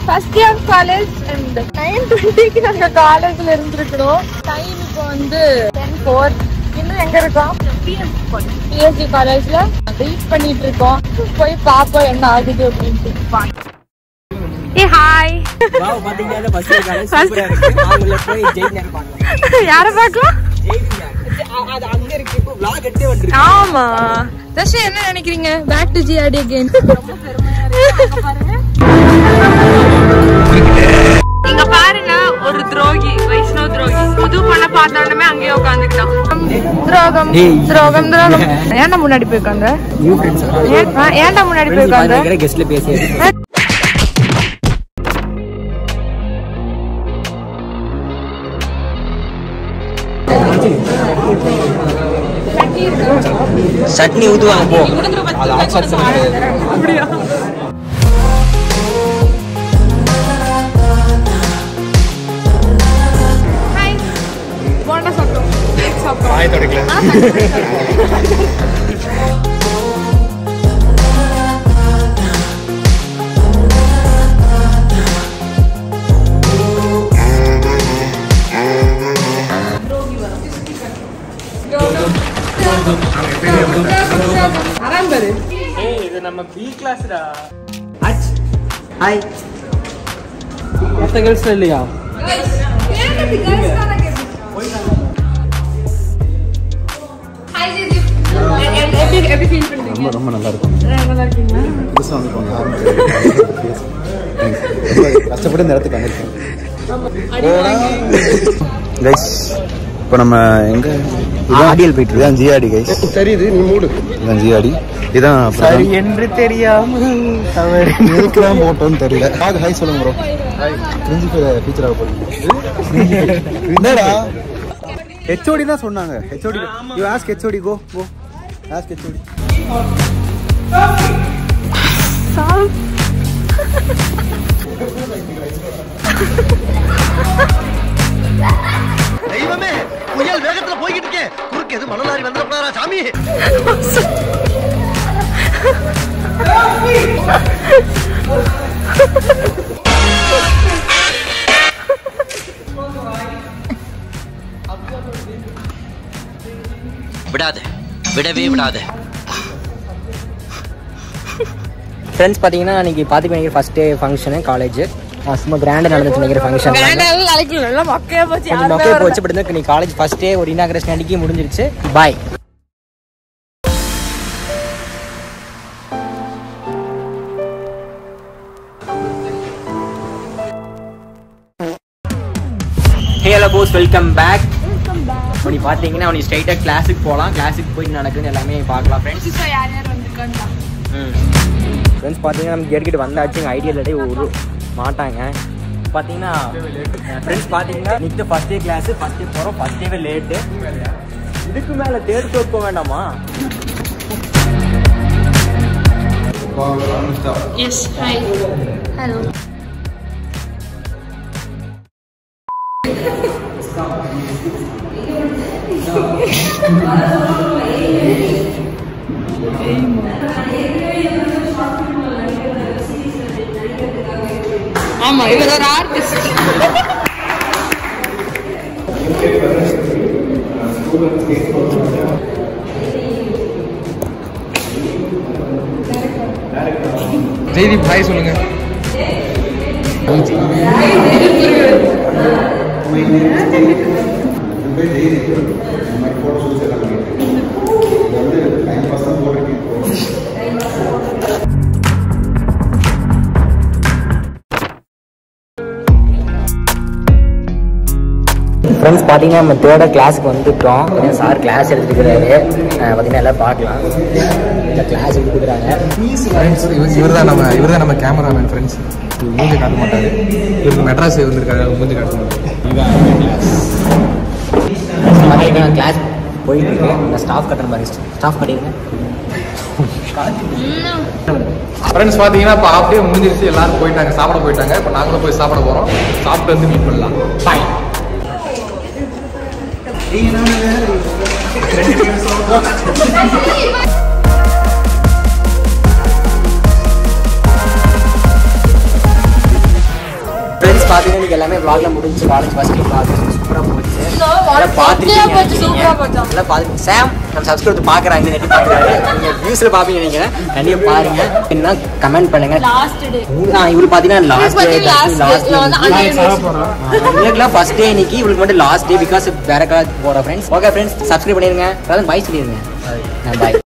First year college and nine டுவெண்ட்டிக்கு நாங்க காலேஜ்ல இருந்திருக்கணும் டைம் இப்போ வந்து டென் ஃபோர் இன்னும் எங்க இருக்கோம் பிஎஸ்சி காலேஜ்ல வெயிட் பண்ணிட்டு இருக்கோம் போய் பாப்போம் என்ன ஆகுது அப்படின்ட்டு ஏ ஹாய் வாவ் பாத்தீங்கன்னா ஃபர்ஸ்ட் இயர் காலேஜ் சூப்பரா இருக்கு அவங்கள போய் ஜெயினர் பார்க்கலாம் யார பார்க்கலாம் அது அங்க இருக்கு இப்போ vlog எடுத்தே வந்துருக்கு ஆமா தர்ஷா என்ன நினைக்கிறீங்க பேக் டு ஜிஆர்டி அகைன் இங்க பாருங்க ஒரு துரோகி வைஷ்ணவ துரோகி புது பண்ண பார்த்தாலுமே அங்கேயே உட்காந்துக்கிட்டான் துரோகம் டேய். துரோகம் துரோகம் ஏன்டா முன்னாடி போய் உட்காந்த நியூ ஃப்ரெண்ட்ஸ் ஏன்- ஆ, ஏன்டா முன்னாடி போய் உட்காந்த ஃப்ரெண்ட்ஸ் கெஸ்ட்ல பேசி சட்னி ஊத்துவாங்க போ அது ஆக்சர் ஹாய் போண்டா சாப்பிட்டோம் சாப்பிட்டோம் வாய் தொடக்கல அதான் பாரு இது நம்ம பி கிளாஸ்டா ஹாய் மற்ற கேர்ள்ஸ் இல்லையா எப்படி எப்படி ஃபீல் பண்றீங்க ரொம்ப ரொம்ப நல்லா இருக்கும் நல்லா இருக்கீங்களா புதுசாக வந்து யாரும் தெரியாது. ரொம்ப கஷ்டப்பட்டு இந்த இடத்துக்கு வந்திருக்கேன் கைஸ் இப்போ நம்ம எங்க ஆடியல் போயிட்டு இருக்கு. இதான் ஜிஆடி கைஸ் தெரியுது நீ மூடு இதான் ஜிஆடி இதான் சரி என்று தெரியாமல் தவறு எதுக்குலாம் போட்டோன்னு தெரியல பாக்க ஹாய் சொல்லுங்க ப்ரோ பிரின்சிபல் டீச்சர் ஆக போறீங்க என்னடா ஹெச்ஓடி தான் சொன்னாங்க HOD you ask HOD go go ask HOD தெய்வமே புயல் வேகத்துல போய்கிட்டு இருக்கேன் குறுக்கு எது மணலாரி வந்துடப்படாரா சாமி விடாத விடவே விடாத ஃப்ரெண்ட்ஸ் பார்த்தீங்கன்னா இன்னைக்கு பார்த்து நினைக்கிற ஃபர்ஸ்ட் டே ஃபங்க்ஷனு காலேஜ் சும்மா கிராண்டாக நடந்துட்டு நினைக்கிற ஃபங்க்ஷன் வேண்டாம் நாளைக்கு நல்லா மொக்கையா போச்சு கொஞ்சம் யாருமே மொக்கையை வரல. போச்சு பட் இன்னைக்கு காலேஜ் ஃபர்ஸ்ட் டே ஒரு இனாகிரேஷன் அன்னைக்கு முடிஞ்சிருச்சு bye hey hello Bose welcome back இப்போ நீ பார்த்தீங்கன்னா நீ ஸ்ட்ரைட்டாக கிளாஸுக்கு போகலாம் கிளாஸுக்கு போயிட்டு நடக்குதுன்னு எல்லாமே பார்க்கலாம் ஃப்ரெண்ட்ஸ் புதுசா யார் யார் வந்திருக்காங்களா ஃப்ரெண்ட்ஸ் பார்த்தீங்கன்னா நம்ம கேட்டுக்கிட்டு வந்தாச்சு எங்கள் ஐடியா இல்லாட்டி ஒரு மாட்டாங்க பார்த்தீங்கன்னா ஃப்ரெண்ட்ஸ் பார்த்தீங்கன்னா நிற்க first day class first day போகிறோம் ஃபஸ்ட் டேவே லேட்டு இதுக்கு மேலே தேர்ட் ஃப்ளோர் போக வேண்டாமா எஸ் ஹாய் ஹலோ ஆமா இவர் ஒரு ஆர்டிஸ்ட் ஜெய்தீப் ஹாய் சொல்லுங்க ஃப்ரெண்ட்ஸ் பார்த்தீங்கன்னா நம்ம தேர்டாக கிளாஸுக்கு வந்துட்டோம் சார் கிளாஸ் எடுத்துக்கிறாரு பார்த்தீங்கன்னா எல்லாம் பார்க்கலாம் இந்த கிளாஸ் எடுத்துக்கிறாங்க ஃப்ரெண்ட்ஸ் இவர் தான் நம்ம இவர் தான் நம்ம கேமராமேன் ஃப்ரெண்ட்ஸ் மூஞ்சி காட்ட மாட்டாரு இவருக்கு மெட்ராஸ் வந்திருக்காரு அவர் மூஞ்சி காட்ட மாட்டாரு பார்த்தீங்கன்னா கிளாஸ் போயிட்டு இருக்கு இந்த ஸ்டாஃப் கட்டுற மாதிரி ஸ்டாஃப் கட்டிங்க ஃப்ரெண்ட்ஸ் பார்த்தீங்கன்னா இப்போ அப்படியே முடிஞ்சிருச்சு எல்லாரும் போயிட்டாங்க சாப்பிட போயிட்டாங்க இப்போ நாங்களும் போய் சாப்பிட போகிறோம் சாப்பிட்டு வந்து மீட் பண்ணலாம் பாய் ஃப்ரெண்ட்ஸ் பார்த்தீங்கன்னா இன்னைக்கு எல்லாமே vlogல முடிஞ்சு காலேஜ் ஃபர்ஸ்ட் vlog சூப்பராக போச்சு எல்லாம் மொக்கையா போச்சு, சூப்பரா பார்த்துருக்கீங்க போச்சு. எல்லாம் பார்த்து சாம் நம்ம சப்ஸ்கிரைப் பார்க்குறாங்க நெட்டி பார்க்குறாரு நீங்கள் வியூஸில் பார்ப்பீங்க நினைக்கிறேன் கண்டிப்பாக பாருங்க என்ன கமெண்ட் பண்ணுங்க லாஸ்ட் டே நான் இவரு பார்த்தீங்கன்னா last day last day. Last இவன் வந்து unanimous. இவங்களுக்குலாம் ஃபர்ஸ்ட் டே இன்னைக்கு இவளுக்கு மட்டும் லாஸ்ட் டே பிகாஸ் வேற காலேஜ் போகிற ஃப்ரெண்ட்ஸ் ஓகே ஃப்ரெண்ட்ஸ் சப்ஸ்கிரைப் பண்ணிருங்க அதாவது பாய் சொல்லிடுங்க பாய்